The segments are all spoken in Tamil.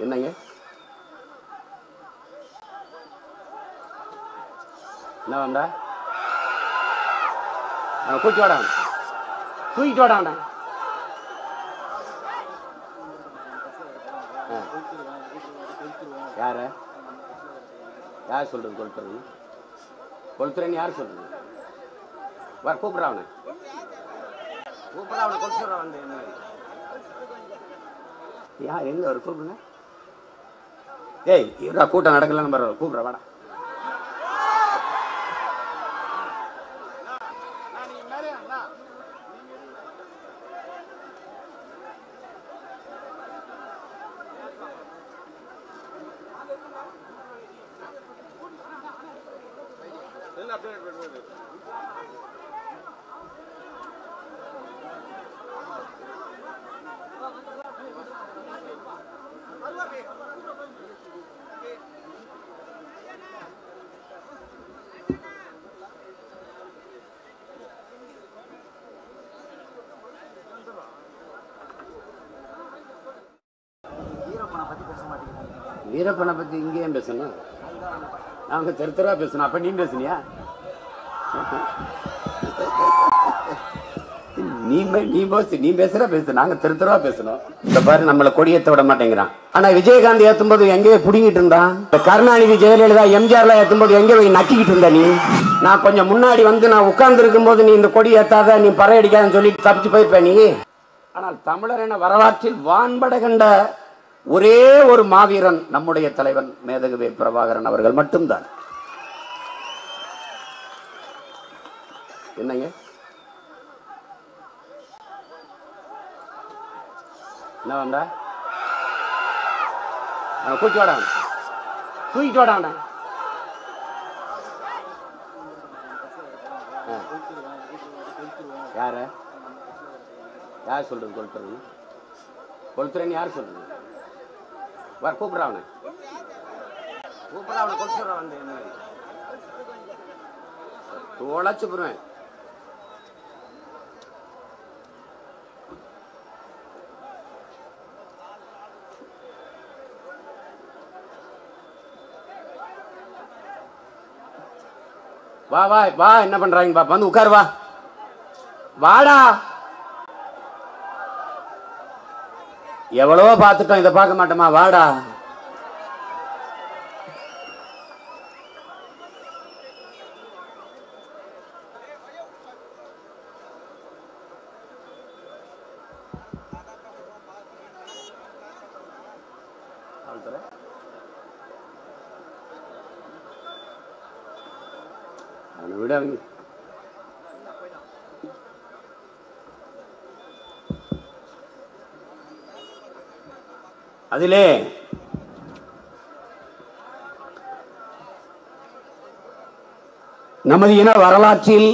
என்னங்க என்ன வந்தா அவனை கூட்டி வாடா அவனை. தூக்கிட்டு வாடா அவனை. ஆ. யார யார் சொல்றது கொளுத்துறது கொளுத்துறேன்னு யார் சொல்றது வர கூப்பிடுறா அவனை கூப்பிடுறா அவனை கொளுத்துறா வந்து என்ன யார் எங்க ஒரு கூப்பிடுங்க ஏய் இருடா கூட்டம் நடக்கலன்னு பரவாயில்ல கூப்பிடுற வாடா வீரப்பனை பத்தி இங்கே ஏன் பேசணும் நாங்க தெரு தெருவா பேசணும் அப்ப நீ பேசுனியா நீ மே- நீ பேசு நீ பேசுற பேசு நாங்க தெரு தெருவா பேசணும் இந்த பாரு நம்மள கொடியேத்த விட மாட்டேங்கிறான் ஆனா விஜயகாந்த் ஏத்தும் போது எங்கே புடுங்கிட்டு இருந்தான் இந்த கருணாநிதி ஜெயலலிதா எம்ஜிஆர்ல ஏத்தும் போது எங்கே போய் நக்கிக்கிட்டு இருந்த நீ நான் கொஞ்சம் முன்னாடி வந்து நான் உட்கார்ந்து இருக்கும் போது நீ இந்த கொடி ஏத்தாத நீ பறை அடிக்காதன்னு சொல்லிட்டு தப்பிச்சு போயிருப்ப நீ ஆனால் தமிழர் என வரலாற்றில் வான்பட கண்ட ஒரே ஒரு மாவீரன் நம்முடைய தலைவன் மேதகுவே பிரபாகரன் அவர்கள் மட்டும்தான் என்னங்க என்ன வந்தா அவனை கூட்டி வாடா அவனை. தூக்கிட்டு வாடா அவனை. ஆ. யார யார் சொல்றது கொளுத்துறது கொளுத்துறேன்னு யார் சொல்றது வர கூப்பிடுறா அவனை கூப்பிடுறா அவனை கொளுத்துறா வந்து என்ன உழைச்சு போடுவேன் வா வா வா என்ன பண்றாங்க பாப்பா வந்து உட்காரு வா வாடா எவ்வளவோ பார்த்துட்டோம் இதை பார்க்க மாட்டோமா வாடா அவனை விட அவங்க அதிலே நமது இன வரலாற்றில்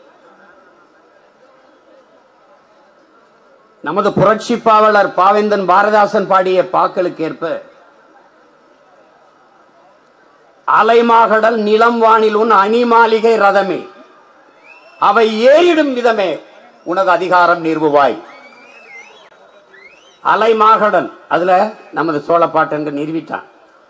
நமது புரட்சி பாவலர் பாவேந்தன் பாரதாசன் பாடிய பாக்களுக்கு ஏற்ப அலைமாகடல் நிலம் வானில் உன் அணிமாளிகை ரதமே அவை ஏறிடும் விதமே உனது அதிகாரம் நிறுவுவாய் அலைமாகடல் அதுல நமது சோழப்பாட்டு என்று நிறுவிட்டான்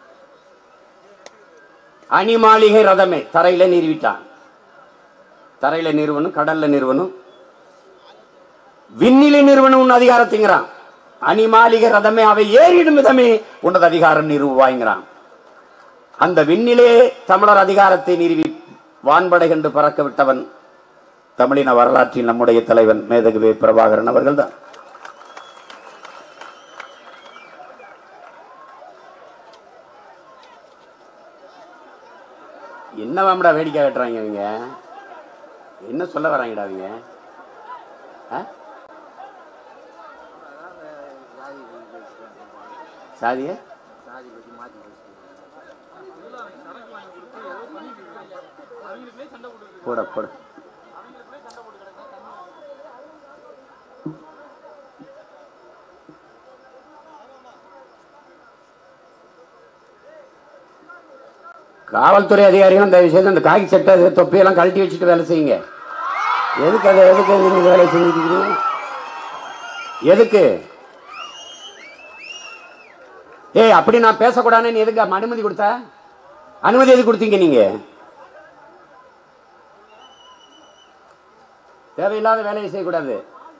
அணிமாளிகை ரதமே தரையில நிறுவிட்டான் தரையில நிறுவனம் கடல்ல நிறுவனம் விண்ணிலை நிறுவனம் உன் அதிகாரத்திங்கிறான் அணிமாளிகை ரதமே அவை ஏறிடும் விதமே உனது அதிகாரம் நிறுவுவாய்ங்கிறான் அந்த விண்ணிலே தமிழர் அதிகாரத்தை நிறுவி வான்படை கண்டு பறக்க விட்டவன் தமிழின வரலாற்றில் நம்முடைய தலைவன் மேதகுவே பிரபாகரன் அவர்கள்தான் என்ன வாமடா வேடிக்கை கட்டுறாங்க அவங்க என்ன சொல்ல வராங்கடா அவங்க ஆ? சாதிய போட போட காவல்துறை அதிகாரிகளும் தயவு செய்து அந்த காக்கி சட்டை தொப்பியெல்லாம் கழட்டி வச்சுட்டு வேலை செய்யுங்க எதுக்கு அதை எதுக்கு நீங்க வேலை செஞ்சுட்டு இருக்கீங்க எதுக்கு ஏய் அப்படி நான் பேசக்கூடாதுன்னு நீ எதுக்கு அனுமதி கொடுத்த அனுமதி எதுக்கு கொடுத்தீங்க நீங்க தேவையில்லாத வேலையை செய்யக்கூடாது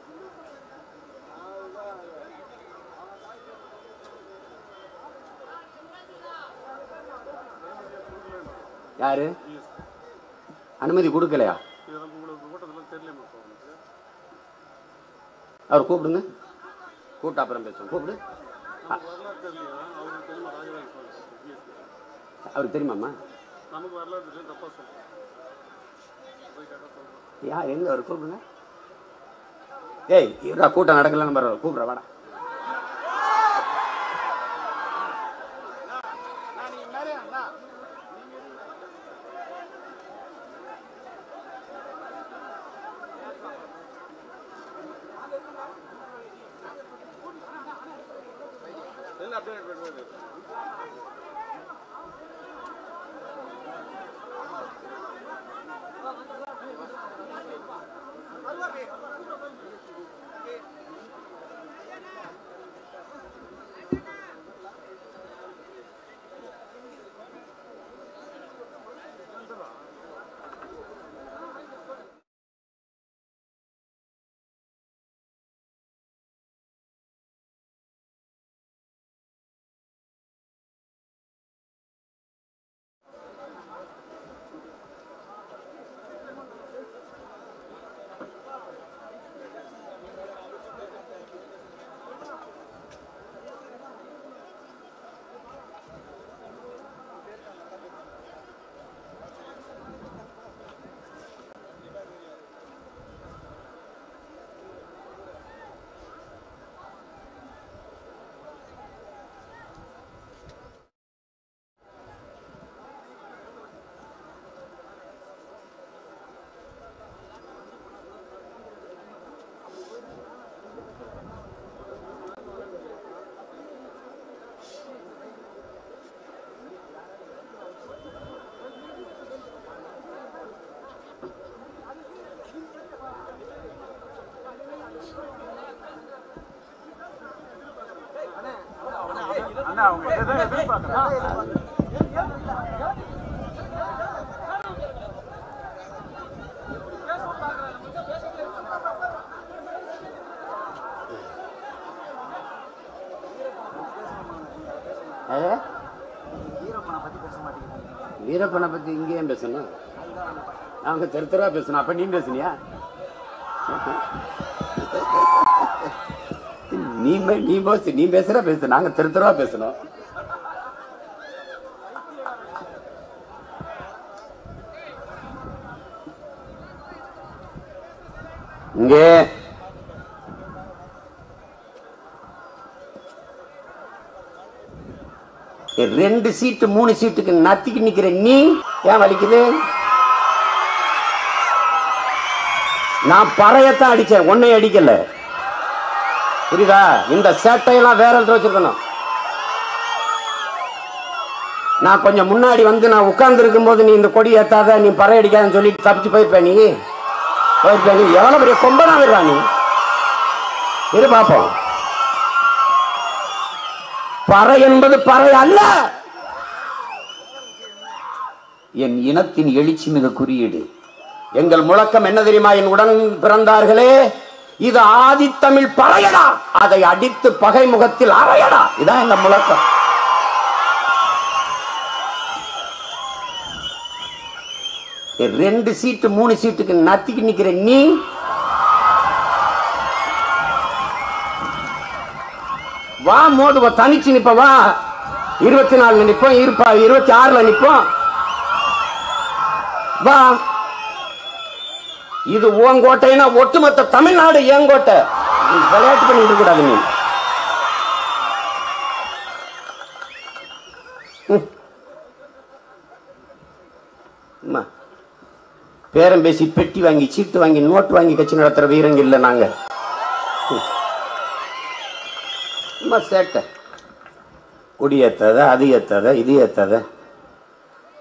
யாரு அனுமதி கொடுக்கலையா அவர் கூப்பிடுங்க கூப்பிட்டு அப்புறம் பேசுவோம் கூப்பிடு அ- அவருக்கு தெரியுமாம்மா யார் எங்க அவர் கூப்பிடுங்க ஏய் இருடா கூட்டம் நடக்கலன்னு பரவாயில்ல கூப்பிடுற வாடா ஏ? வீரப்பனை பத்தி இங்கே ஏன் பேசணும் அவங்க தெரு தெருவா பேசணும் அப்ப நீ பேசுனியா நீ பே- நீ பேசு நீ பேசுற பேசு நாங்க தெரு தெருவா பேசணும் இங்கே ரெண்டு சீட்டு மூணு சீட்டுக்கு நத்திக்கு நிக்கிற நீ ஏன் வலிக்குது நான் பறையத்தான் அடிச்சேன் உன்னை அடிக்கல புரியுதா இந்த சேட்டையெல்லாம் வேற இடத்துல வச்சிருக்கணும் நான் கொஞ்சம் முன்னாடி வந்து நான் உட்கார்ந்து இருக்கும்போது நீ இந்த கொடி ஏத்தாத நீ பறை அடிக்காதன்னு சொல்லிட்டு தப்பிச்சு போயிருப்ப நீ போயிருப்ப நீ எவ்வளவு பெரிய கொம்பனா விடுறா நீ இரு பாப்போம் பறை என்பது பறை அல்ல என் இனத்தின் எழுச்சி மிக குறியீடு எங்கள் முழக்கம் என்ன தெரியுமா என் உடன் பிறந்தார்களே இது ஆதித்தமிழ் பறையடா அதை அடித்து பகை முகத்தில் அறையடா இதான் எங்க முழக்கம் ரெண்டு சீட்டு மூணு சீட்டுக்கு நத்திக்கு நிக்கிற நீ வா மோதுவ தனிச்சு நிப்ப வா இருபத்தி நாலுல நிப்போம் இருப்பா இருபத்தி ஆறுல நிப்போம் வா இது உன் கோட்டைன்னா ஒட்டுமொத்த தமிழ்நாடு என் கோட்டை நீ விளையாட்டு பண்ணிட்டு கூடாது நீ ம். அம்மா, பேரம் பேசி பெட்டி வாங்கி சீட்டு வாங்கி நோட்டு வாங்கி கட்சி நடத்துற வீரங்க இல்ல நாங்க ம். சும்மா சேட்டை கொடி ஏத்தாத அது ஏத்தாத இது ஏத்தாத